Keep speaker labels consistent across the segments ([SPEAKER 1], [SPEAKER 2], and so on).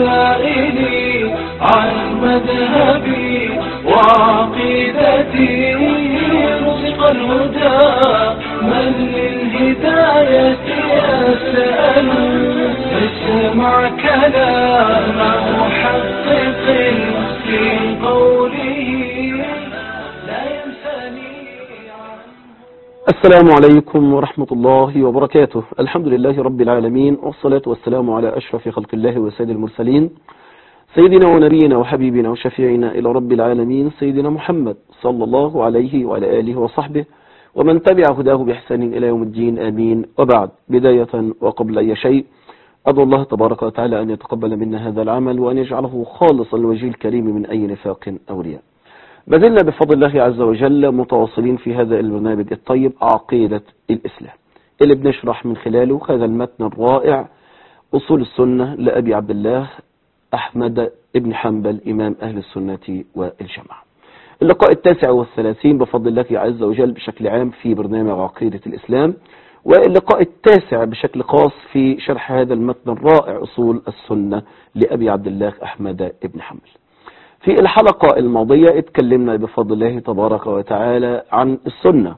[SPEAKER 1] سائلي عن مذهبي وعقيدتي رزق الهدى من للهداية يسأل اسمع كلام محقق في قوله لا ينساني
[SPEAKER 2] السلام عليكم ورحمة الله وبركاته الحمد لله رب العالمين والصلاة والسلام على أشرف خلق الله وسيد المرسلين سيدنا ونبينا وحبيبنا وشفيعنا إلى رب العالمين سيدنا محمد صلى الله عليه وعلى آله وصحبه ومن تبع هداه بإحسان إلى يوم الدين آمين وبعد بداية وقبل أي شيء أدعو الله تبارك وتعالى أن يتقبل منا هذا العمل وأن يجعله خالصا لوجه الكريم من أي نفاق أو رياء بذلنا بفضل الله عز وجل متواصلين في هذا البرنامج الطيب عقيدة الإسلام اللي بنشرح من خلاله هذا المتن الرائع أصول السنة لأبي عبد الله أحمد ابن حنبل إمام أهل السنة والجماعة اللقاء التاسع والثلاثين بفضل الله عز وجل بشكل عام في برنامج عقيدة الإسلام واللقاء التاسع بشكل خاص في شرح هذا المتن الرائع أصول السنة لأبي عبد الله أحمد ابن حنبل في الحلقة الماضية اتكلمنا بفضل الله تبارك وتعالى عن السنة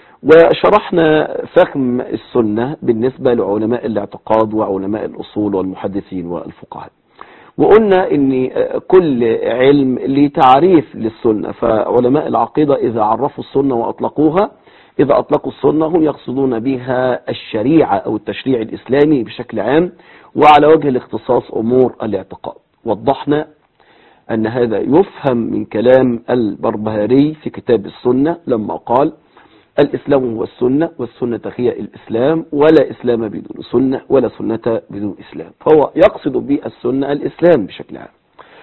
[SPEAKER 2] وشرحنا فهم السنة بالنسبة لعلماء الاعتقاد وعلماء الأصول والمحدثين والفقهاء وقلنا ان كل علم ليه تعريف للسنة فعلماء العقيدة اذا عرفوا السنة واطلقوها اذا اطلقوا السنة هم يقصدون بها الشريعة او التشريع الاسلامي بشكل عام وعلى وجه الاختصاص امور الاعتقاد وضحنا أن هذا يفهم من كلام البربهاري في كتاب السنة لما قال الإسلام هو السنة والسنة هي الإسلام ولا إسلام بدون سنة ولا سنة بدون إسلام فهو يقصد بالسنة الإسلام بشكل عام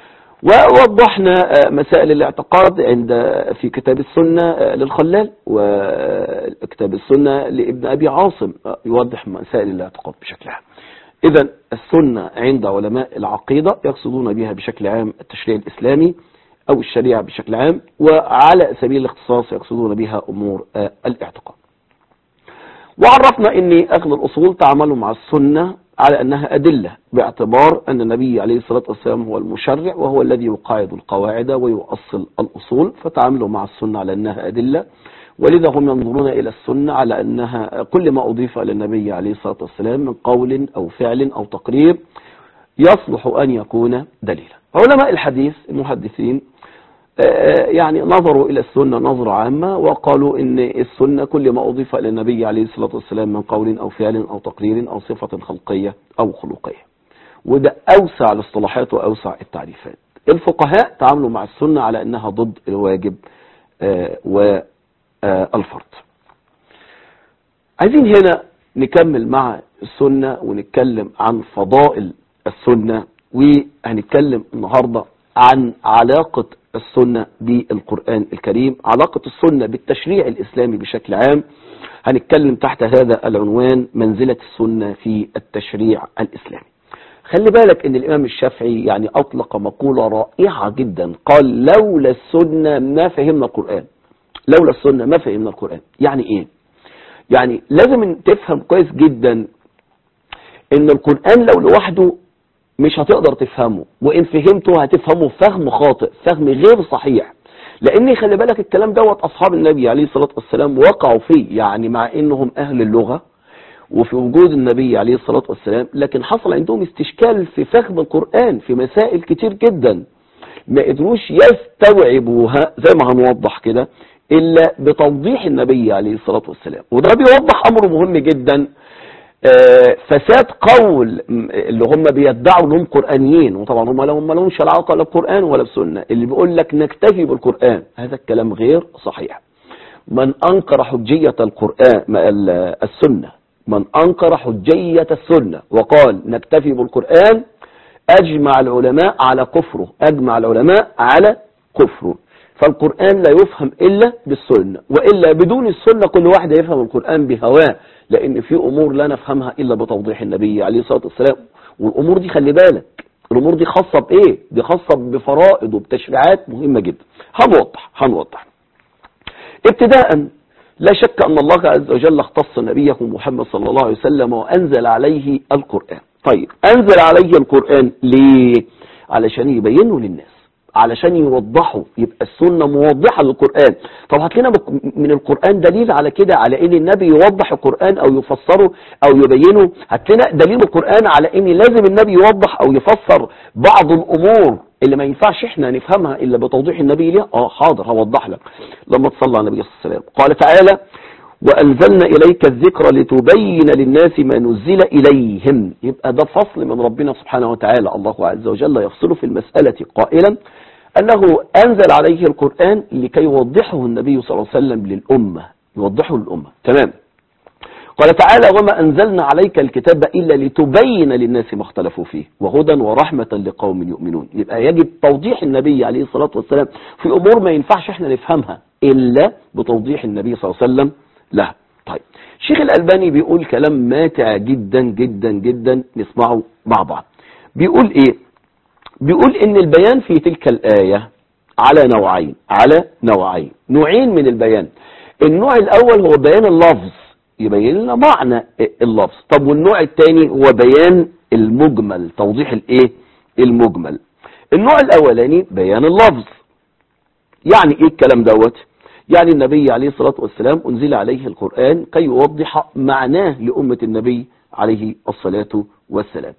[SPEAKER 2] ووضحنا مسائل الاعتقاد عند في كتاب السنة للخلال وكتاب السنة لابن أبي عاصم يوضح مسائل الاعتقاد بشكل عام إذا السنة عند علماء العقيدة يقصدون بها بشكل عام التشريع الإسلامي أو الشريعة بشكل عام وعلى سبيل الاختصاص يقصدون بها أمور الاعتقاد وعرفنا أن أهل الأصول تعاملوا مع السنة على أنها أدلة باعتبار أن النبي عليه الصلاة والسلام هو المشرع وهو الذي يقاعد القواعد ويؤصل الأصول فتعاملوا مع السنة على أنها أدلة ولذا هم ينظرون إلى السنة على أنها كل ما أضيف إلى النبي عليه الصلاة والسلام من قول أو فعل أو تقرير يصلح أن يكون دليلا علماء الحديث المحدثين يعني نظروا إلى السنة نظرة عامة وقالوا إن السنة كل ما أضيف إلى النبي عليه الصلاة والسلام من قول أو فعل أو تقرير أو صفة خلقية أو خلقية وده أوسع الاصطلاحات وأوسع التعريفات الفقهاء تعاملوا مع السنة على أنها ضد الواجب و الفرد عايزين هنا نكمل مع السنة ونتكلم عن فضائل السنة وهنتكلم النهاردة عن علاقة السنة بالقرآن الكريم علاقة السنة بالتشريع الإسلامي بشكل عام هنتكلم تحت هذا العنوان منزلة السنة في التشريع الإسلامي خلي بالك ان الامام الشافعي يعني اطلق مقولة رائعة جدا قال لولا السنة ما فهمنا القرآن لولا السنة ما فهمنا القرآن يعني ايه يعني لازم تفهم كويس جدا ان القرآن لو لوحده مش هتقدر تفهمه وان فهمته هتفهمه فهم خاطئ فهم غير صحيح لان خلي بالك الكلام دوت اصحاب النبي عليه الصلاة والسلام وقعوا فيه يعني مع انهم اهل اللغة وفي وجود النبي عليه الصلاة والسلام لكن حصل عندهم استشكال في فهم القرآن في مسائل كتير جدا ما قدروش يستوعبوها زي ما هنوضح كده إلا بتوضيح النبي عليه الصلاة والسلام وده بيوضح أمر مهم جدا فساد قول اللي هم بيدعوا انهم قرآنيين وطبعا هم لهم ما لهمش علاقة لا بقرآن ولا بسنة اللي بيقول لك نكتفي بالقرآن هذا الكلام غير صحيح من أنكر حجية القرآن السنة من أنكر حجية السنة وقال نكتفي بالقرآن أجمع العلماء على كفره أجمع العلماء على كفره فالقرآن لا يفهم إلا بالسنة وإلا بدون السنة كل واحد يفهم القرآن بهواه لأن في أمور لا نفهمها إلا بتوضيح النبي عليه الصلاة والسلام والأمور دي خلي بالك الأمور دي خاصة بإيه دي خاصة بفرائض وبتشريعات مهمة جدا هنوضح هنوضح ابتداء لا شك أن الله عز وجل اختص نبيه محمد صلى الله عليه وسلم وأنزل عليه القرآن طيب انزل علي القرآن ليه علشان يبينه للناس علشان يوضحوا يبقى السنة موضحة للقرآن طب هات لنا بك- من القرآن دليل على كده على ان النبي يوضح القرآن او يفسره او يبينه هات لنا دليل القرآن على ان لازم النبي يوضح او يفسر بعض الامور اللي ما ينفعش احنا نفهمها الا بتوضيح النبي ليها اه حاضر هوضح لك لما تصلى على النبي صلى الله عليه وسلم قال تعالى وأنزلنا إليك الذكر لتبين للناس ما نزل إليهم يبقى ده فصل من ربنا سبحانه وتعالى الله عز وجل يفصل في المسألة قائلا أنه أنزل عليه القرآن لكي يوضحه النبي صلى الله عليه وسلم للأمة يوضحه للأمة تمام قال تعالى وما أنزلنا عليك الكتاب إلا لتبين للناس ما اختلفوا فيه وهدى ورحمة لقوم يؤمنون يبقى يجب توضيح النبي عليه الصلاة والسلام في أمور ما ينفعش احنا نفهمها إلا بتوضيح النبي صلى الله عليه وسلم لها طيب الشيخ الألباني بيقول كلام ماتع جدا جدا جدا نسمعه مع بعض بيقول ايه بيقول ان البيان في تلك الآية على نوعين على نوعين نوعين من البيان النوع الأول هو بيان اللفظ يبين لنا معنى اللفظ طب والنوع الثاني هو بيان المجمل توضيح الايه المجمل النوع الأولاني بيان اللفظ يعني ايه الكلام دوت يعني النبي عليه الصلاة والسلام أنزل عليه القرآن كي يوضح معناه لأمة النبي عليه الصلاة والسلام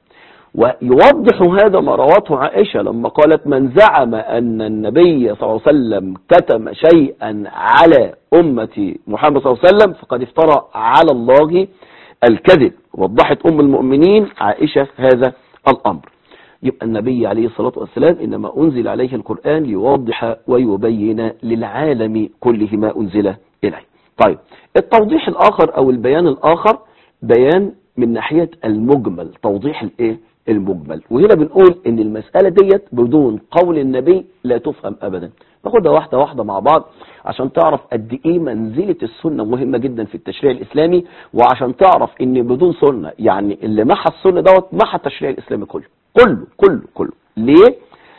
[SPEAKER 2] ويوضح هذا ما رواته عائشة لما قالت من زعم أن النبي صلى الله عليه وسلم كتم شيئا على أمة محمد صلى الله عليه وسلم فقد افترى على الله الكذب وضحت أم المؤمنين عائشة هذا الأمر يبقى النبي عليه الصلاة والسلام إنما أنزل عليه القرآن ليوضح ويبين للعالم كله ما أنزل إليه طيب التوضيح الآخر أو البيان الآخر بيان من ناحية المجمل توضيح الإيه المجمل وهنا بنقول ان المسألة ديت بدون قول النبي لا تفهم ابدا ناخدها واحدة واحدة مع بعض عشان تعرف قد ايه منزلة السنة مهمة جدا في التشريع الاسلامي وعشان تعرف ان بدون سنة يعني اللي محى السنة دوت محى التشريع الاسلامي كله كله كله كله ليه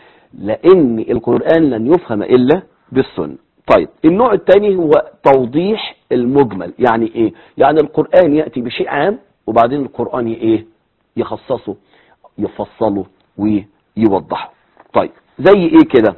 [SPEAKER 2] لان القرآن لن يفهم الا بالسنة طيب النوع الثاني هو توضيح المجمل يعني ايه يعني القرآن يأتي بشيء عام وبعدين القرآن ايه يخصصه يفصله ويوضحه طيب زي ايه كده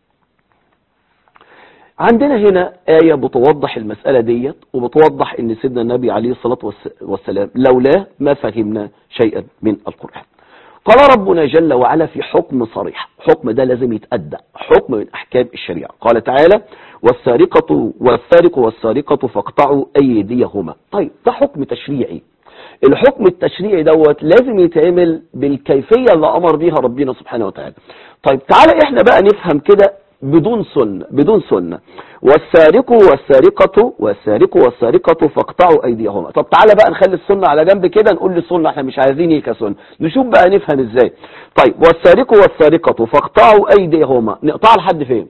[SPEAKER 2] عندنا هنا آية بتوضح المسألة ديت وبتوضح ان سيدنا النبي عليه الصلاة والس- والسلام لولاه ما فهمنا شيئا من القرآن قال ربنا جل وعلا في حكم صريح حكم ده لازم يتأدى حكم من أحكام الشريعة قال تعالى والسارقة والسارق والسارقة فاقطعوا أيديهما طيب ده حكم تشريعي الحكم التشريعي دوت لازم يتعمل بالكيفية اللي أمر بيها ربنا سبحانه وتعالى طيب تعالى احنا بقى نفهم كده بدون سنة بدون سنة والسارق والسارقة والسارق والسارقة فاقطعوا أيديهما طب تعالى بقى نخلي السنة على جنب كده نقول للسنة احنا مش عايزين ايه كسنة نشوف بقى نفهم ازاي طيب والسارق والسارقة فاقطعوا أيديهما نقطع لحد فين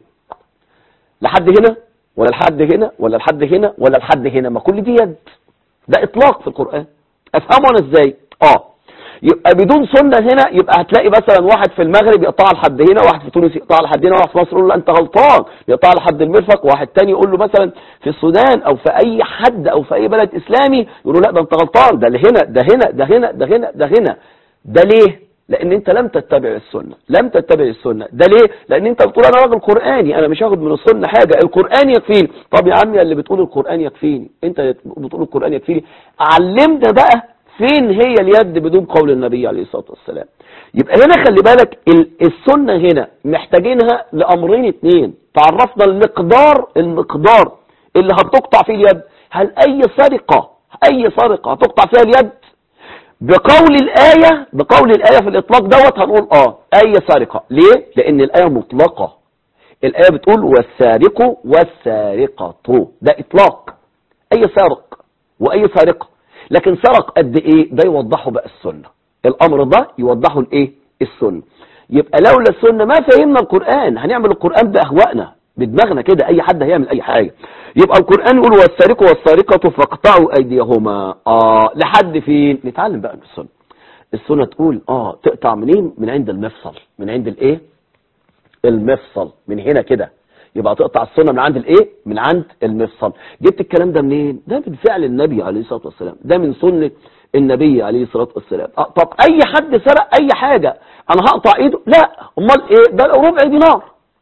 [SPEAKER 2] لحد هنا ولا لحد هنا ولا لحد هنا ولا لحد هنا ما كل دي يد ده اطلاق في القرآن افهمه انا ازاي اه يبقى بدون سنة هنا يبقى هتلاقي مثلا واحد في المغرب يقطع لحد هنا واحد في تونس يقطع لحد هنا واحد في مصر يقول له انت غلطان يقطع لحد المرفق واحد تاني يقول له مثلا في السودان او في اي حد او في اي بلد اسلامي يقول له لا ده انت غلطان ده اللي هنا ده هنا ده هنا ده هنا ده هنا ده ليه لان انت لم تتبع السنة لم تتبع السنة ده ليه لان انت بتقول انا راجل قرآني انا مش هاخد من السنة حاجة القرآن يكفيني طب يا عمي اللي بتقول القرآن يكفيني انت بتقول القرآن يكفيني علمنا بقى فين هي اليد بدون قول النبي عليه الصلاة والسلام يبقى هنا خلي بالك ال- السنة هنا محتاجينها لأمرين اتنين تعرفنا المقدار المقدار اللي هتقطع فيه اليد هل أي سرقة أي سرقة هتقطع فيها اليد بقول الآية بقول الآية في الإطلاق دوت هنقول آه أي سرقة ليه؟ لأن الآية مطلقة الآية بتقول والسارق والسارقة ده إطلاق أي سارق وأي سارقة لكن سرق قد إيه ده يوضحه بقى السنة الأمر ده يوضحه الإيه السنة يبقى لولا السنة ما فهمنا القرآن هنعمل القرآن بأهوائنا بدماغنا كده أي حد هيعمل أي حاجة يبقى القرآن يقول والسارق والسارقة فاقطعوا أيديهما آه لحد فين نتعلم بقى من السنة السنة تقول آه تقطع منين من عند المفصل من عند الإيه المفصل من هنا كده يبقى تقطع السنة من عند الايه من عند المفصل جبت الكلام ده منين ده من فعل النبي عليه الصلاة والسلام ده من سنة النبي عليه الصلاة والسلام آه، طب اي حد سرق اي حاجة انا هقطع ايده لا امال ايه ده ربع دينار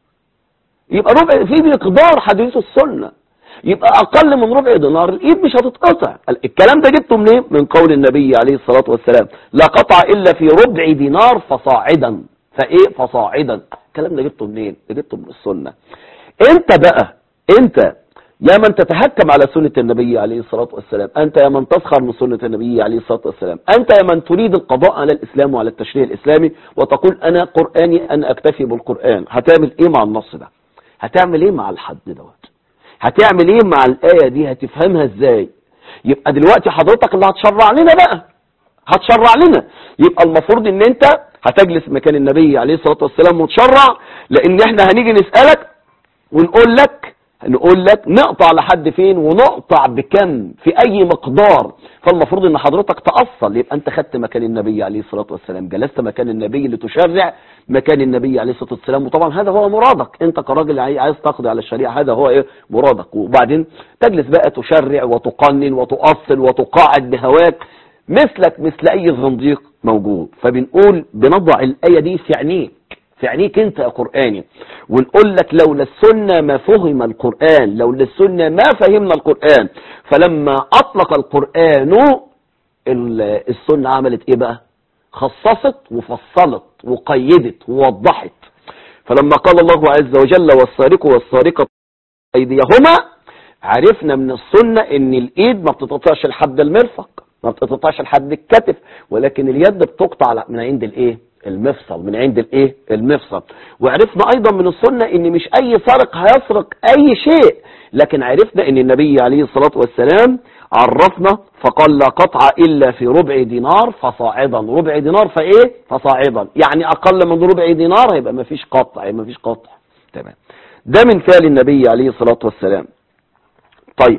[SPEAKER 2] يبقى ربع في مقدار حديث السنة يبقى اقل من ربع دينار الايد مش هتتقطع الكلام ده جبته منين من قول النبي عليه الصلاة والسلام لا قطع الا في ربع دينار فصاعدا فايه فصاعدا الكلام ده جبته منين ده جبته من السنة انت بقى انت يا من تتهكم على سنة النبي عليه الصلاة والسلام أنت يا من تسخر من سنة النبي عليه الصلاة والسلام أنت يا من تريد القضاء على الإسلام وعلى التشريع الإسلامي وتقول أنا قرآني أنا أكتفي بالقرآن هتعمل إيه مع النص ده هتعمل إيه مع الحد دوت هتعمل إيه مع الآية دي هتفهمها إزاي يبقى دلوقتي حضرتك اللي هتشرع لنا بقى هتشرع لنا يبقى المفروض ان انت هتجلس مكان النبي عليه الصلاة والسلام وتشرع لان احنا هنيجي نسألك ونقول لك نقول لك نقطع لحد فين ونقطع بكم في اي مقدار فالمفروض ان حضرتك تأصل يبقى انت خدت مكان النبي عليه الصلاة والسلام جلست مكان النبي لتشرع مكان النبي عليه الصلاة والسلام وطبعا هذا هو مرادك انت كراجل عاي- عايز تقضي على الشريعة هذا هو ايه مرادك وبعدين تجلس بقى تشرع وتقنن وتؤصل وتقاعد بهواك مثلك مثل اي زنديق موجود فبنقول بنضع الايه دي في عينيك في عينيك انت يا قراني ونقول لك لولا السنه ما فهم القران لولا السنه ما فهمنا القران فلما اطلق القران ال- السنه عملت ايه بقى خصصت وفصلت وقيدت ووضحت فلما قال الله عز وجل والسارق والسارقه ايديهما عرفنا من السنة ان الايد ما بتتقطعش لحد المرفق ما بتتقطعش لحد الكتف ولكن اليد بتقطع ل- من عند الايه المفصل من عند الايه المفصل وعرفنا ايضا من السنة ان مش اي سارق هيسرق اي شيء لكن عرفنا ان النبي عليه الصلاة والسلام عرفنا فقال لا قطع الا في ربع دينار فصاعدا ربع دينار فايه فصاعدا يعني اقل من ربع دينار هيبقى ما فيش قطع ما فيش قطع تمام ده من فعل النبي عليه الصلاة والسلام طيب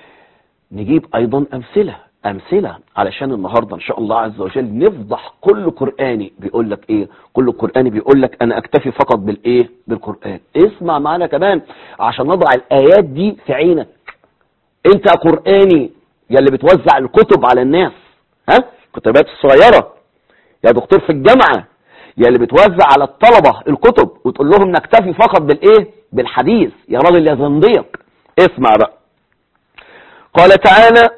[SPEAKER 2] نجيب ايضا امثلة امثلة علشان النهاردة ان شاء الله عز وجل نفضح كل قرآني بيقول لك ايه كل قرآني بيقول لك انا اكتفي فقط بالايه بالقرآن اسمع معانا كمان عشان نضع الايات دي في عينك انت يا قرآني يا اللي بتوزع الكتب على الناس ها الكتابات الصغيرة يا دكتور في الجامعة يا اللي بتوزع على الطلبة الكتب وتقول لهم نكتفي فقط بالايه بالحديث يا راجل يا زنديق اسمع بقى قال تعالى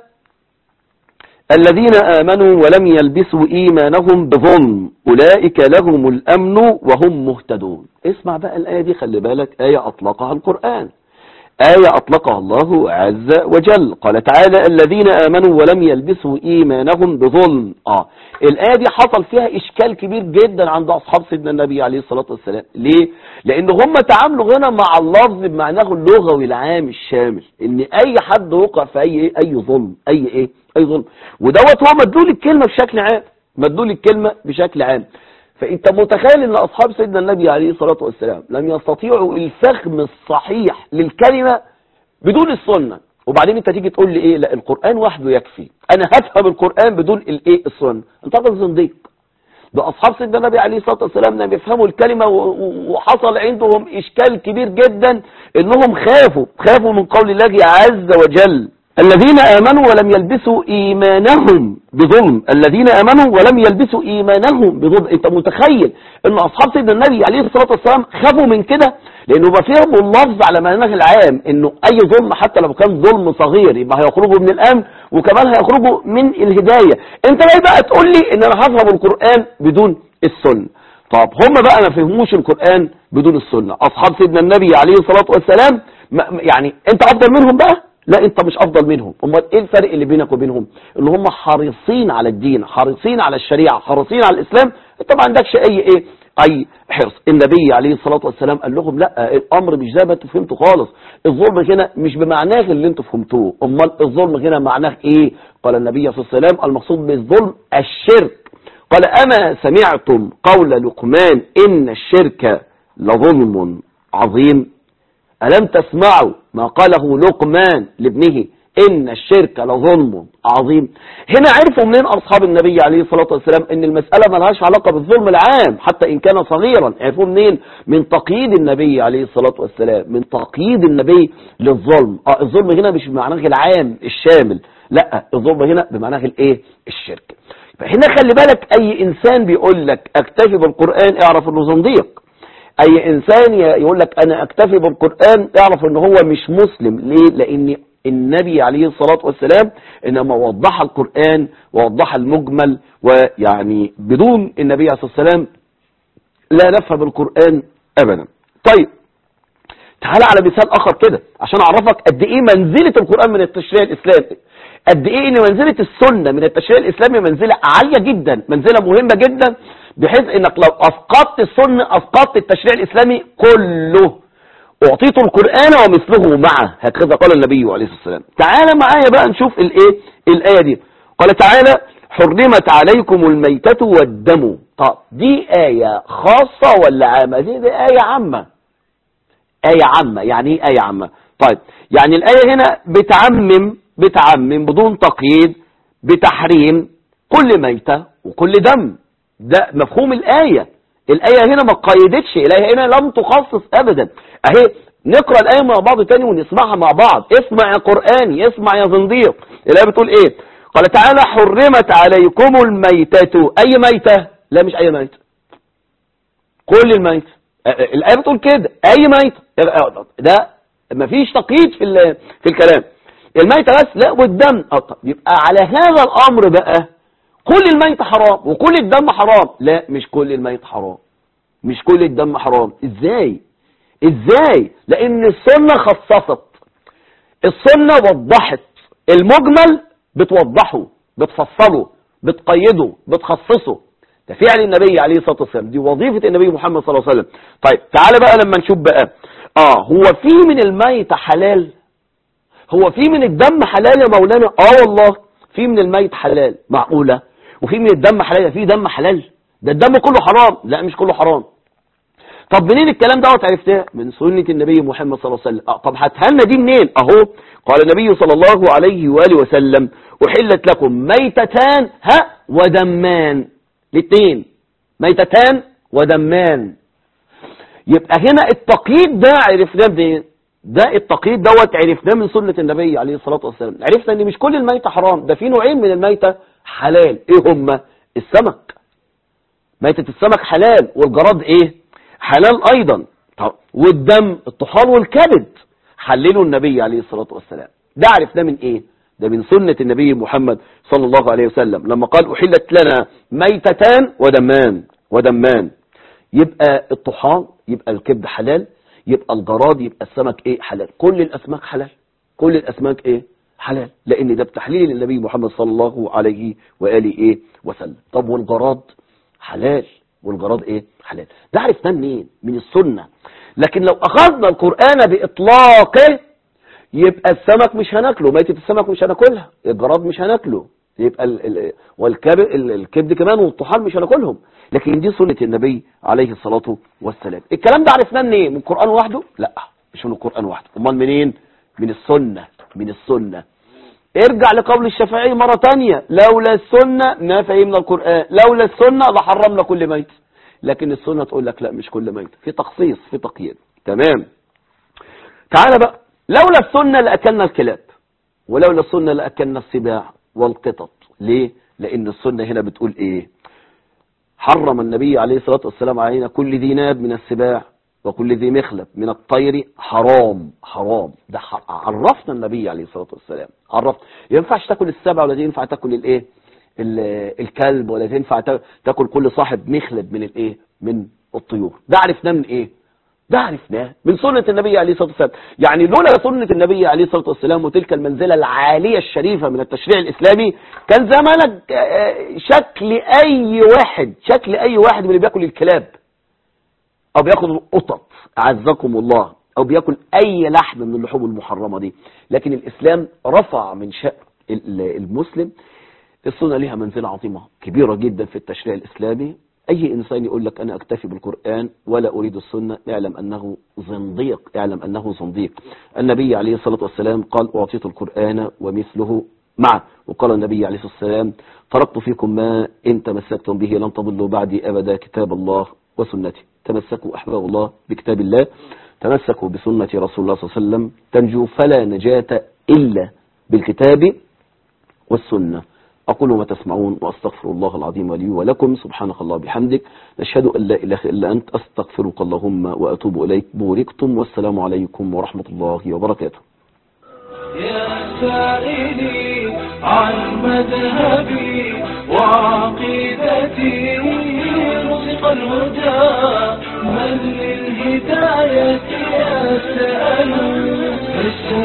[SPEAKER 2] الذين آمنوا ولم يلبسوا إيمانهم بظلم أولئك لهم الأمن وهم مهتدون اسمع بقى الآية دي خلي بالك آية أطلقها القرآن آية أطلقها الله عز وجل قال تعالى الذين آمنوا ولم يلبسوا إيمانهم بظلم آه الآية دي حصل فيها إشكال كبير جدا عند أصحاب سيدنا النبي عليه الصلاة والسلام ليه؟ لأن هم تعاملوا هنا مع اللفظ بمعناه اللغوي العام الشامل إن أي حد وقع في أي إيه؟ أي ظلم أي إيه؟ أي ظلم ودوت هو مدلول الكلمة بشكل عام مدلول الكلمة بشكل عام فانت متخيل ان اصحاب سيدنا النبي عليه الصلاة والسلام لم يستطيعوا الفهم الصحيح للكلمة بدون السنة وبعدين انت تيجي تقول لي ايه لا القرآن وحده يكفي انا هفهم القرآن بدون الايه السنة انت راجل زنديق ده اصحاب سيدنا النبي عليه الصلاة والسلام لم يفهموا الكلمة و- و- وحصل عندهم اشكال كبير جدا انهم خافوا خافوا من قول الله عز وجل الذين آمنوا ولم يلبسوا إيمانهم بظلم الذين آمنوا ولم يلبسوا إيمانهم بظلم أنت متخيل أن أصحاب سيدنا النبي عليه الصلاة والسلام خافوا من كده لأنه بفهموا اللفظ على معناه العام أنه أي ظلم حتى لو كان ظلم صغير يبقى هيخرجوا من الأمن وكمان هيخرجوا من الهداية أنت ليه بقى تقول لي أن أنا هفهم القرآن بدون السنة طب هم بقى ما فهموش القرآن بدون السنة أصحاب سيدنا النبي عليه الصلاة والسلام ما يعني أنت أفضل منهم بقى لا انت مش افضل منهم امال ايه الفرق اللي بينك وبينهم ان هم حريصين على الدين حريصين على الشريعه حريصين على الاسلام انت ما عندكش اي ايه اي حرص النبي عليه الصلاه والسلام قال لهم لا الامر مش زي ما انتوا فهمتوا خالص الظلم هنا مش بمعناه اللي انتوا فهمتوه امال الظلم هنا معناه ايه قال النبي صلى الله عليه وسلم المقصود بالظلم الشرك قال اما سمعتم قول لقمان ان الشرك لظلم عظيم ألم تسمعوا ما قاله لقمان لابنه إن الشرك لظلم عظيم هنا عرفوا منين أصحاب النبي عليه الصلاة والسلام إن المسألة ملهاش علاقة بالظلم العام حتى إن كان صغيرا عرفوا منين من تقييد النبي عليه الصلاة والسلام من تقييد النبي للظلم آه الظلم هنا مش بمعناه العام الشامل لا الظلم هنا بمعناه الايه الشرك فهنا خلي بالك اي انسان بيقول لك اكتفي بالقرآن اعرف انه زنديق اي انسان يقول لك انا اكتفي بالقرآن اعرف ان هو مش مسلم ليه لان النبي عليه الصلاة والسلام انما وضح القرآن ووضح المجمل ويعني بدون النبي عليه الصلاة والسلام لا نفهم القرآن ابدا طيب تعالى على مثال اخر كده عشان اعرفك قد ايه منزلة القرآن من التشريع الاسلامي قد ايه ان منزلة السنة من التشريع الاسلامي منزلة عالية جدا منزلة مهمة جدا بحيث انك لو اسقطت السنة اسقطت التشريع الاسلامي كله اعطيت القرآن ومثله معه هكذا قال النبي عليه الصلاة والسلام تعالى معايا بقى نشوف الايه الايه دي قال تعالى حرمت عليكم الميتة والدم طب دي آية خاصة ولا عامة دي, دي آية عامة آية عامة يعني ايه آية عامة طيب يعني الآية هنا بتعمم بتعمم بدون تقييد بتحريم كل ميتة وكل دم ده مفهوم الآية الآية هنا ما قيدتش الآية هنا لم تخصص أبدا أهي نقرأ الآية مع بعض تاني ونسمعها مع بعض اسمع يا قرآن اسمع يا زنديق الآية بتقول إيه قال تعالى حرمت عليكم الميتة أي ميتة لا مش أي ميتة كل الميتة الآية بتقول كده أي ميتة ده مفيش تقييد في في الكلام الميتة بس لا والدم يبقى على هذا الأمر بقى كل الميت حرام وكل الدم حرام لا مش كل الميت حرام مش كل الدم حرام ازاي ازاي لان السنة خصصت السنة وضحت المجمل بتوضحه بتفصله بتقيده بتخصصه ده فعل النبي عليه الصلاة والسلام دي وظيفة النبي محمد صلى الله عليه وسلم طيب تعالى بقى لما نشوف بقى اه هو في من الميت حلال هو في من الدم حلال يا مولانا اه والله في من الميت حلال معقولة وفي من الدم حلال في دم حلال ده الدم كله حرام لا مش كله حرام طب منين الكلام دوت عرفتها من سنة النبي محمد صلى الله عليه وسلم آه طب هتهنى دي منين اهو قال النبي صلى الله عليه وآله وسلم احلت لكم ميتتان ها ودمان الاثنين ميتتان ودمان يبقى هنا التقييد ده عرفناه منين ده التقييد دوت عرفناه من سنة النبي عليه الصلاة والسلام عرفنا ان مش كل الميتة حرام ده في نوعين من الميتة حلال ايه هما السمك ميتة السمك حلال والجراد ايه حلال ايضا طب والدم الطحال والكبد حللوا النبي عليه الصلاة والسلام ده عرفناه من ايه ده من سنة النبي محمد صلى الله عليه وسلم لما قال احلت لنا ميتتان ودمان ودمان يبقى الطحال يبقى الكبد حلال يبقى الجراد يبقى السمك ايه حلال كل الاسماك حلال كل الاسماك ايه حلال لان ده بتحليل النبي محمد صلى الله عليه واله ايه وسلم طب والجراد حلال والجراد ايه حلال ده عرفناه منين من السنة لكن لو اخذنا القرآن باطلاقه يبقى السمك مش هناكله ميتة السمك مش هناكلها الجراد مش هناكله يبقى ال ال والكبد الكبد كمان والطحال مش هناكلهم لكن دي سنة النبي عليه الصلاة والسلام الكلام ده عرفناه منين من القرآن وحده لا مش من القرآن وحده امال منين من السنة من السنة ارجع لقول الشافعي مرة تانية لولا السنة ما فهمنا القرآن لولا السنة لحرمنا كل ميت لكن السنة تقول لك لا مش كل ميت في تخصيص في تقييد تمام تعال بقى لولا السنة لأكلنا الكلاب ولولا السنة لأكلنا السباع والقطط ليه لأن السنة هنا بتقول ايه حرم النبي عليه الصلاة والسلام علينا كل ذي ناب من السباع وكل ذي مخلب من الطير حرام حرام ده عرفنا النبي عليه الصلاة والسلام عرفت ينفعش تاكل السبع ولا ينفع تاكل الايه الكلب ولا تنفع تاكل كل صاحب مخلب من الايه من الطيور ده عرفناه من ايه ده عرفناه من سنة النبي عليه الصلاة والسلام يعني لولا سنة النبي عليه الصلاة والسلام وتلك المنزلة العالية الشريفة من التشريع الإسلامي كان زمانك شكل أي واحد شكل أي واحد من اللي بياكل الكلاب أو بياكل القطط أعزكم الله أو بياكل أي لحم من اللحوم المحرمة دي لكن الإسلام رفع من شأن المسلم السنة لها منزلة عظيمة كبيرة جدا في التشريع الإسلامي أي إنسان يقول لك أنا أكتفي بالقرآن ولا أريد السنة اعلم أنه زنديق اعلم أنه زنديق النبي عليه الصلاة والسلام قال أعطيت القرآن ومثله معه وقال النبي عليه الصلاة والسلام تركت فيكم ما إن تمسكتم به لن تضلوا بعدي أبدا كتاب الله وسنتي تمسكوا أحباب الله بكتاب الله تمسكوا بسنة رسول الله صلى الله عليه وسلم تنجو فلا نجاة إلا بالكتاب والسنة أقول ما تسمعون وأستغفر الله العظيم لي ولكم سبحانك الله بحمدك نشهد أن لا إله إلا أنت أستغفرك اللهم وأتوب إليك بوركتم والسلام عليكم ورحمة الله وبركاته
[SPEAKER 1] يا سائلي عن مذهبي وعقيدتي رزق الهدى